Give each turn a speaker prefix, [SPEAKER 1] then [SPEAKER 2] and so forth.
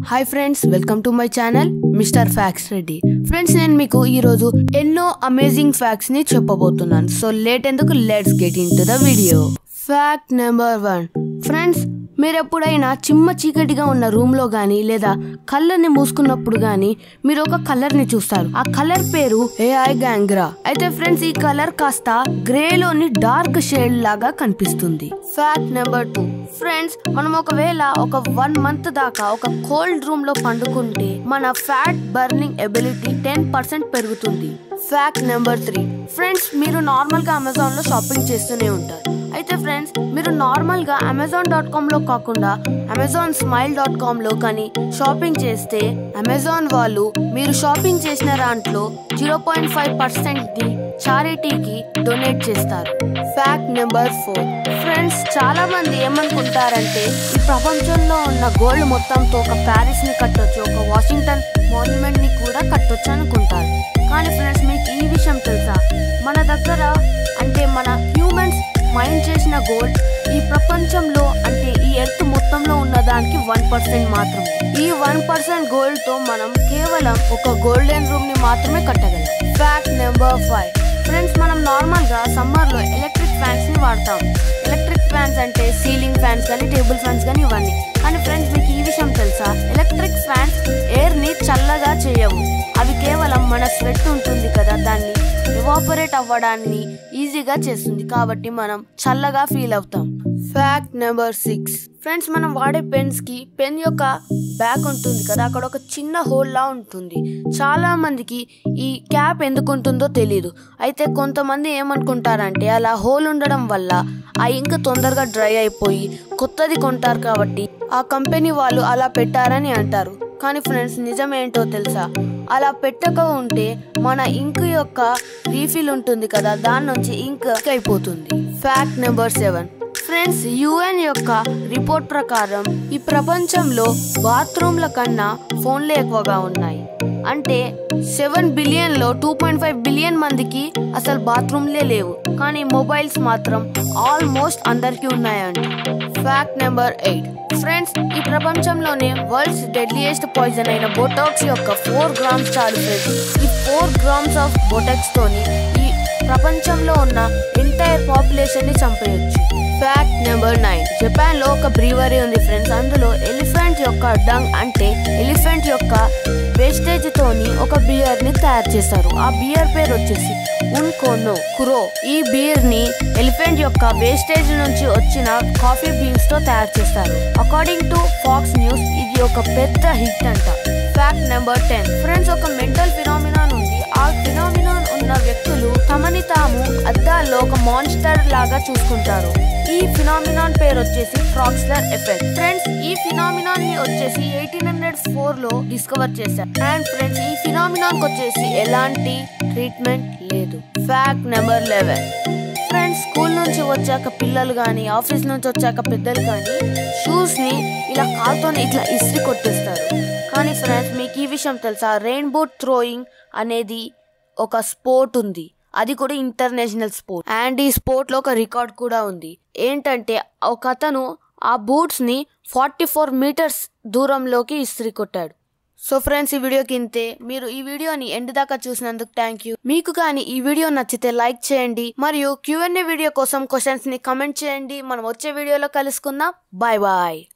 [SPEAKER 1] hi friends welcome to my channel mister facts Reddy friends నేను మీకు ఈరోజు ఎన్నో అమేజింగ్ ఫ్యాక్ట్స్ ని చెప్పబోతున్నాను సో లేట్ ఎందుకు let's get into the video fact number one friends మీరు ఎప్పుడైనా చిమ్మ చీకటిగా ఉన్న రూమ్ లో గానీ లేదా కళ్ళని మూసుకున్నప్పుడు గానీ మీరు ఒక కలర్ ని చూస్తారు ఆ కలర్ పేరు ఏఐ గ్యాంగ్రా అయితే ఫ్రెండ్స్ ఈ కలర్ కాస్త గ్రే లోని డార్క్ షేడ్ లాగా కనిపిస్తుంది ఫ్యాక్ట్ నెంబర్ టూ ఫ్రెండ్స్ మనం ఒకవేళ ఒక వన్ మంత్ దాకా ఒక కోల్డ్ రూమ్ లో పండుకుంటే మన fat burning ability ten percent పెరుగుతుంది ఫ్యాక్ట్ నెంబర్ త్రీ ఫ్రెండ్స్ మీరు నార్మల్ గా అమెజాన్ లో షాపింగ్ చేస్తూనే ఉంటారు అయితే ఫ్రెండ్స్ మీరు నార్మల్ గా అమెజాన్ డాట్ కామ్ లో కాకుండా అమెజాన్ స్మైల్ డాట్ కామ్ లో కానీ షాపింగ్ చేస్తే అమెజాన్ వాళ్ళు మీరు షాపింగ్ చేసిన దాంట్లో జీరో పాయింట్ ఫైవ్ పర్సెంట్ ని చారిటీకి డొనేట్ చేస్తారు ఫ్యాక్ట్ నెంబర్ ఫోర్ ఫ్రెండ్స్ చాలా మంది ఏమనుకుంటారంటే ఈ ప్రపంచంలో ఉన్న గోల్డ్ మొత్తంతో ఒక ప్యారిస్ ని కట్టొచ్చు ఒక వాషింగ్టన్ మాన్యుమెంట్ ని కూడా కట్టొచ్చు అనుకుంటారు కానీ ఫ్రెండ్స్ మీకు ఈ విషయం తెలుసా మన దగ్గర అంటే మన హ్యూమన్స్ మైండ్ చేసిన గోల్డ్ ఈ ప్రపంచంలో అంటే ఈ ఎర్త్ మొత్తంలో ఉన్న దానికి వన్ పర్సెంట్ మాత్రమే ఈ వన్ పర్సెంట్ గోల్డ్ తో మనం కేవలం ఒక గోల్డెన్ రూమ్ ని మాత్రమే కట్టగలం ఫ్యాక్ట్ నెంబర్ ఫైవ్ ఫ్రెండ్స్ మనం నార్మల్ గా సమ్మర్ లో ఎలక్ట్రిక్ ఫ్యాన్స్ ని వాడతాం ఎలక్ట్రిక్ ఫ్యాన్స్ అంటే సీలింగ్ ఫ్యాన్స్ కానీ టేబుల్ ఫ్యాన్స్ కానీ ఇవన్నీ కానీ ఫ్రెండ్స్ మీకు ఈ విషయం తెలుసా ఎలక్ట్రిక్ ఫ్యాన్స్ ఎయిర్ ని చల్లగా చేయవు అవి కేవలం మన స్వెట్ ఉంటుంది కదా దాన్ని ఎవాపరేట్ అవ్వడాన్ని ఈజీగా చేస్తుంది కాబట్టి మనం చల్లగా ఫీల్ అవుతాం ఫ్యాక్ట్ నెంబర్ సిక్స్ ఫ్రెండ్స్ మనం వాడే పెన్స్ కి పెన్ యొక్క బ్యాక్ ఉంటుంది కదా అక్కడ ఒక చిన్న హోల్ లా ఉంటుంది చాలా మందికి ఈ క్యాప్ ఎందుకు ఉంటుందో తెలియదు అయితే కొంతమంది ఏమనుకుంటారంటే అలా హోల్ ఉండడం వల్ల ఆ ఇంక్ తొందరగా డ్రై అయిపోయి కొత్తది కొంటారు కాబట్టి ఆ కంపెనీ వాళ్ళు అలా పెట్టారని అంటారు కానీ ఫ్రెండ్స్ నిజమేంటో తెలుసా అలా పెట్టక ఉంటే మన ఇంక్ యొక్క రీఫిల్ ఉంటుంది కదా దాని నుంచి ఇంక్ అయిపోతుంది fact number seven friends UN యొక్క రిపోర్ట్ ప్రకారం ఈ ప్రపంచంలో బాత్రూమ్ల కన్నా ఫోన్లే ఎక్కువగా ఉన్నాయి అంటే సెవెన్ బిలియన్ లో టూ పాయింట్ ఫైవ్ బిలియన్ మందికి అసలు బాత్రూమ్లే లేవు కానీ మొబైల్స్ మాత్రం ఆల్మోస్ట్ అందరికీ ఉన్నాయంట ఫ్యాక్ట్ నెంబర్ ఎయిట్ ఫ్రెండ్స్ ఈ ప్రపంచంలోనే వరల్డ్స్ డెడ్లియెస్ట్ పాయిజన్ అయిన బోటాక్స్ యొక్క ఫోర్ గ్రామ్స్ చాలు ఫ్రెండ్స్ ఈ ఫోర్ గ్రామ్స్ ఆఫ్ బోటాక్స్ తోని ఈ ప్రపంచంలో ఉన్న ఎంటైర్ పాపులేషన్ ని చంపేయొచ్చు ఫ్యాక్ట్ నెంబర్ నైన్ జపాన్ లో ఒక బ్రీవరీ ఉంది ఫ్రెండ్స్ అందులో ఎలిఫెంట్ యొక్క డంగ్ అంటే ఎలిఫెంట్ యొక్క వేస్టేజ్ తోని ఒక బియర్ ని తయారు చేస్తారు ఆ బియర్ పేరు వచ్చేసి ఉన్కోనో కురో ఈ బియర్ ని ఎలిఫెంట్ యొక్క వేస్టేజ్ నుంచి వచ్చిన కాఫీ బీన్స్ తో తయారు చేస్తారు అకార్డింగ్ టు ఫాక్స్ న్యూస్ ఇది ఒక పెద్ద హిట్ అంట ఫ్యాక్ట్ నెంబర్ టెన్ ఫ్రెండ్స్ ఒక మెంటల్ ఫినామినాన్ ఉంది ఆ ఫినామినాన్ ఉన్న వ్యక్తులు తమని తాము అద్దాల్లో ఒక మాన్స్టర్ లాగా చూసుకుంటారు ఈ ఫినామినాన్ పేరు వచ్చేసి ఫ్రాక్స్లర్ ఎఫెక్ట్ ఫ్రెండ్స్ ఈ ఫినామినాన్ ని వచ్చేసి ఎయిటీన్ హండ్రెడ్ ఫోర్ లో డిస్కవర్ చేశారు అండ్ ఫ్రెండ్స్ ఈ ఫినామినాన్ వచ్చేసి ఎలాంటి ట్రీట్మెంట్ లేదు fact number eleven friends school నుంచి వచ్చాక పిల్లలు కానీ ఆఫీస్ నుంచి వచ్చాక పెద్దలు కానీ షూస్ ని ఇలా కాలుతోని ఇట్లా ఇస్త్రీ కొట్టేస్తారు కానీ ఫ్రెండ్స్ మీకు ఈ విషయం తెలుసా రెయిన్బో థ్రోయింగ్ అనేది ఒక స్పోర్ట్ ఉంది అది కూడా ఇంటర్నేషనల్ స్పోర్ట్ అండ్ ఈ స్పోర్ట్ లో ఒక రికార్డ్ కూడా ఉంది ఏంటంటే ఒక అతను ఆ బూట్స్ ని ఫార్టీ ఫోర్ మీటర్స్ దూరంలోకి ఇస్త్రీ కొట్టాడు సో ఫ్రెండ్స్ ఈ వీడియోకి ఇంతే మీరు ఈ వీడియోని ఎండ్ దాకా చూసినందుకు థ్యాంక్ యూ మీకు కానీ ఈ వీడియో నచ్చితే లైక్ చేయండి మరియు క్యూఎన్ఏ వీడియో కోసం క్వశ్చన్స్ ని కమెంట్ చేయండి మనం వచ్చే వీడియోలో కలుసుకుందాం బాయ్ బాయ్